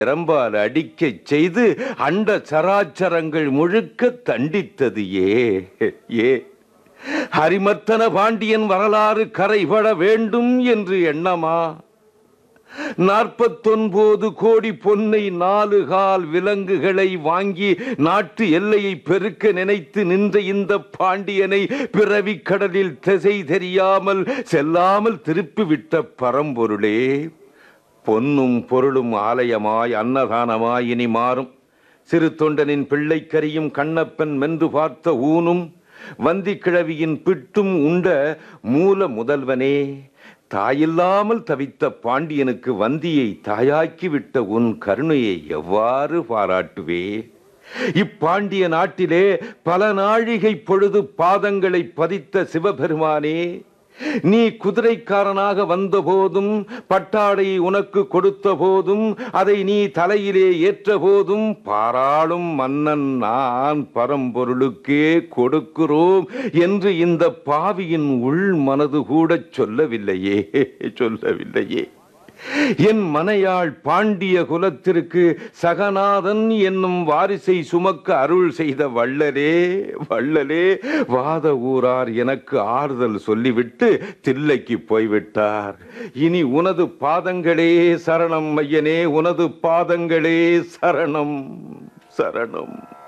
இரம்பால் அடிக்கச் செய்து அண்ட சராச்சரங்கள் முழுக்க தண்டித்தது ஏ ஏ ஹரிமர்த்தன பாண்டியன் வரலாறு கரைபட வேண்டும் என்று எண்ணமா நாற்பத்தொன்பது கோடி பொன்னை நாலு கால் விலங்குகளை வாங்கி நாட்டு எல்லையை பெருக்க நினைத்து நின்ற இந்த பாண்டியனை பிறவி கடலில் திசை தெரியாமல் செல்லாமல் திருப்பிவிட்ட பரம்பொருளே பொன்னும் பொருளும் ஆலயமாய் அன்னதானமாய் இனி மாறும் சிறு தொண்டனின் பிள்ளைக்கரியும் கண்ணப்பன் மென்று பார்த்த ஊனும் வந்தி கிழவியின் பிட்டும் உண்ட மூல முதல்வனே தாயில்லாமல் தவித்த பாண்டியனுக்கு வந்தியை தாயாக்கி விட்ட உன் கருணையை எவ்வாறு பாராட்டுவே இப்பாண்டிய நாட்டிலே பல நாழிகை பொழுது பாதங்களை பதித்த சிவபெருமானே நீ குதிரைக்காரனாக வந்த போதும் பட்டாடை உனக்கு கொடுத்த போதும் அதை நீ தலையிலே ஏற்ற போதும் பாராளும் மன்னன் நான் பரம்பொருளுக்கே கொடுக்கிறோம் என்று இந்த பாவியின் உள் மனது கூட சொல்லவில்லையே சொல்லவில்லையே என் மனையாள் பாண்டிய குலத்திற்கு சகநாதன் என்னும் வாரிசை சுமக்க அருள் செய்த வள்ளலே வள்ளலே வாத ஊரார் எனக்கு ஆறுதல் சொல்லிவிட்டு தில்லைக்கு போய்விட்டார் இனி உனது பாதங்களே சரணம் ஐயனே உனது பாதங்களே சரணம் சரணம்